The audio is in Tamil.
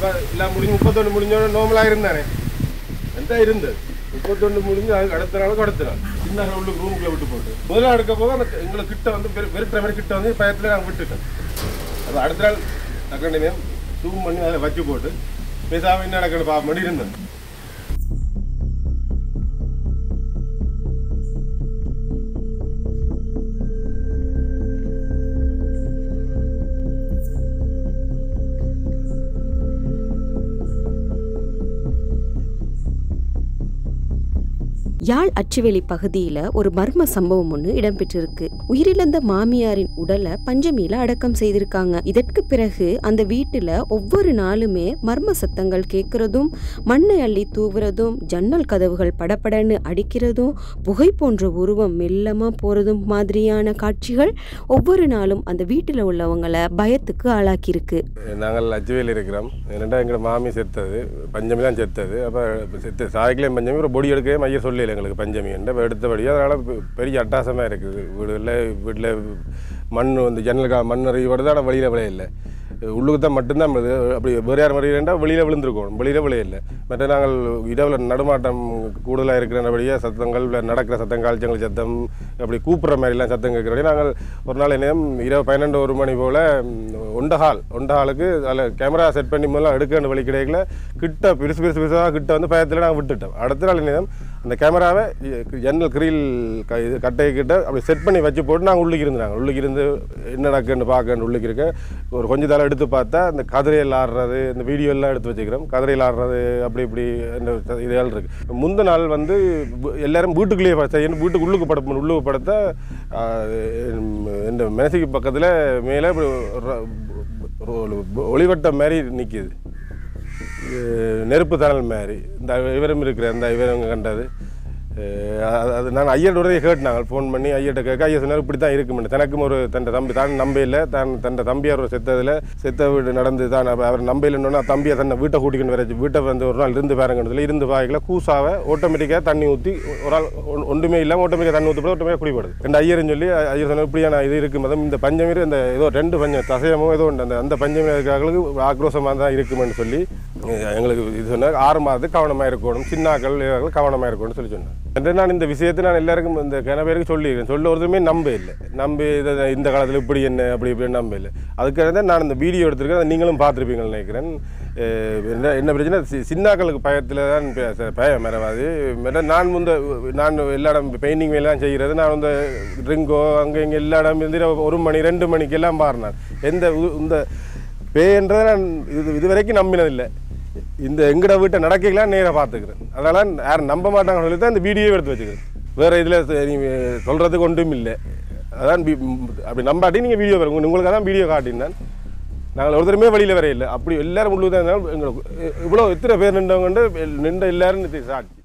இப்போ எல்லாம் முடிஞ்சு முப்பத்தொன்று முடிஞ்சோட நோமலாக இருந்தானே எந்த இருந்தது முப்பத்தொன்று முடிஞ்சு அதுக்கு அடுத்த நாளுக்கு அடுத்த நாள் சின்ன உள்ளுக்கு ரூமுக்குள்ள விட்டு போட்டு முதல்ல எடுக்க போக அந்த எங்களை கிட்ட வந்து வெறு- வெறுக்கிற மாதிரி கிட்ட வந்து பயத்தில் நாங்கள் விட்டுட்டோம் அது அடுத்த நாள் டக்குனு ஜூம் பண்ணி அதை வச்சு போட்டு பேசாமல் என்ன நடக்குன்னு பார்க்க மாதிரி இருந்தேன் யாழ் அச்சுவேலி பகுதியில் ஒரு மர்ம சம்பவம் ஒன்று இடம்பெற்றிருக்கு உயிரிழந்த மாமியாரின் உடலை பஞ்சமியில அடக்கம் செய்திருக்காங்க இதற்கு பிறகு அந்த வீட்டில் ஒவ்வொரு நாளுமே மர்ம சத்தங்கள் கேட்கறதும் மண்ணை அள்ளி தூவுறதும் ஜன்னல் கதவுகள் படபடன்னு அடிக்கிறதும் புகை போன்ற உருவம் மெல்லமா போறதும் மாதிரியான காட்சிகள் ஒவ்வொரு நாளும் அந்த வீட்டில் உள்ளவங்களை பயத்துக்கு ஆளாக்கியிருக்கு நாங்கள் அச்சுவேல் இருக்கிறோம் என்னடா எங்களோட மாமி செத்தது பஞ்சமி தான் செத்தது அப்போ செத்து சாய்க்கிலையும் பஞ்சமி ஒரு பொடி எடுக்கவே மையம் சொல்லல எங்களுக்கு பஞ்சமி என்ற எடுத்தபடி அதனால் பெரிய அட்டாசமாக இருக்குது வீடுகளில் வீட்டில் மண் வந்து ஜன்னல் கா மண் அறிவு வருது ஆனால் வெளியில் விளையில்லை உள்ளுக்கு தான் மட்டும்தான் வருது அப்படி வேறு யார் மாதிரி இருந்தால் வெளியில் விழுந்திருக்கணும் வெளியில் விளையில்லை மற்ற நாங்கள் இரவில் நடுமாட்டம் கூடுதலாக இருக்கிறபடியே சத்தங்கள் இல்ல நடக்கிற சத்தம் கால்ச்சங்கள் சத்தம் அப்படி கூப்பிட்ற மாதிரிலாம் சத்தம் கேட்குறபடி நாங்கள் ஒரு நாள் என்ன இரவு பன்னெண்டு ஒரு மணி போல் ஒண்டஹால் ஒண்டஹாலுக்கு அதில் கேமரா செட் பண்ணி முதல்ல எடுக்க வேண்டிய வழி கிடைக்கல கிட்ட பெருசு பெருசு பெருசாக கிட்ட வந்து பயத்தில் நாங்கள் விட்டுட்டோம் அடுத்த நாள் என்ன அந்த கேமராவை ஜன்னல் கிரீல் க இது கட்டை கிட்ட அப்படி செட் பண்ணி வச்சு போட்டு நாங்கள் உள்ளுக்கு இருந்தாங்க உள்ளுக்கு இருந்து என்ன நடக்குன்னு பார்க்க உள்ளுக்கு இருக்க ஒரு கொஞ்ச தலை எடுத்து பார்த்தா இந்த கதிரையில் ஆடுறது இந்த வீடியோ எல்லாம் எடுத்து வச்சுக்கிறோம் கதிரையில் ஆடுறது அப்படி இப்படி இந்த இதெல்லாம் இருக்கு முந்த நாள் வந்து வு- எல்லாரும் வீட்டுக்குள்ளேயே படுத்த என்ன வீட்டுக்கு உள்ளுக்கு பட உள்ளுக்கு படுத்த இந்த மெனசிக்கு பக்கத்தில் மேலே இப்படி ஒரு- ஒரு ஒளிவட்டம் மாதிரி நிற்கிது நெருப்பு தணல் மாதிரி இந்த இவரும் இருக்கிற அந்த இவரும் கண்டது அஹ் அது- அது நான் ஐயர் உடனே கேட்டாங்க ஃபோன் பண்ணி ஐயர்கிட்ட கேட்க ஐயா சொன்னார் இப்படி தான் இருக்குமெண்டு தனக்கும் ஒரு தன் தம்பி தான் நம்பையில் தான் தன் தம்பியார் ஒரு செத்ததில் செத்த வீடு நடந்து தான் அப்ப அவர் நம்பையில்னோன்னா தம்பியை தன்னை வீட்டை கூட்டிக்கிட்டு வரைச்சு வீட்டை வந்து ஒரு நாள் இருந்து பாருங்கன்றதுல இருந்து பாய்க்கல கூசாவை ஆட்டோமேட்டிக்காக தண்ணி ஊற்றி ஒரு ஆள் ஒன்- ஒன்றுமே இல்லாமல் ஆட்டோமேட்டிக்காக தண்ணி ஊற்றி ஆட்டோமேட்டிக்காக குடிப்படுது ரெண்டு ஐயர்னு சொல்லி ஐயர் சொன்னார் இப்படியான இது இருக்கு மதம் இந்த பஞ்சமீர் இந்த ஏதோ ரெண்டு பஞ்சம் தசையமோ ஏதோ உண்டு அந்த அந்த பஞ்சமீர் இருக்கிறவங்களுக்கு ஆக்ரோஷமாக தான் இருக்குமென்னு சொல்லி அஹ் எங்களுக்கு இது சொன்னார் ஆறு மாதத்துக்கு கவனமாக இருக்கணும் சின்னாக்கள் இவர்கள் கவனமாக இருக்கணும்னு சொல்லி சொன்னார் என்று நான் இந்த விஷயத்தை நான் எல்லாருக்கும் இந்த கிண பேருக்கு சொல்லியிருக்கேன் சொல்ல ஒருத்தருமே நம்ப இல்லை நம்பி இதை இந்த காலத்தில் இப்படி என்ன அப்படி இப்படின்னு நம்ப இல்லை அதுக்காக தான் நான் இந்த வீடியோ எடுத்திருக்கேன் அதை நீங்களும் பார்த்துருப்பீங்கன்னு நினைக்கிறேன் அஹ் என்ன என்ன பிரச்சனை சி- சின்னாக்களுக்கு பயத்தில் தான் பே- ச- பயம் மரவாது மற்ற நான் முந்த நான் எல்லா இடம் பெயிண்டிங் வேலைலாம் செய்கிறது நான் இந்த ட்ரிங்கோ அங்கே இங்கே எல்லா இடம் இருந்து இரவு ஒரு மணி ரெண்டு மணிக்கு எல்லாம் பாருனேன் எந்த உ- இந்த பேன்றதை நான் இது இது வரைக்கும் நம்பினதில்லை இந்த எங்கட வீட்டை நடக்கலாம் நேராக பார்த்துக்கிறேன் அதனால் யாரும் நம்ப மாட்டாங்கன்னு சொல்லி தான் இந்த வீடியோ எடுத்து வச்சுக்கிறேன் வேறு இதில் நீ சொல்கிறதுக்கு ஒன்றும் இல்லை அதான் பி- ம், அப்படி நம்பாட்டி நீங்கள் வீடியோ பாருங்க உங்களுக்கு அதான் வீடியோ காட்டினேன் நாங்கள் ஒருத்தருமே வெளியில் வரையில்லை அப்படி எல்லாரும் உள்ளே தான் இருந்தாலும் எங்களுக்கு இவ்வளோ எத்தனை பேர் நின்றவங்க நின்ற எல்லாரும் இது சாட்சி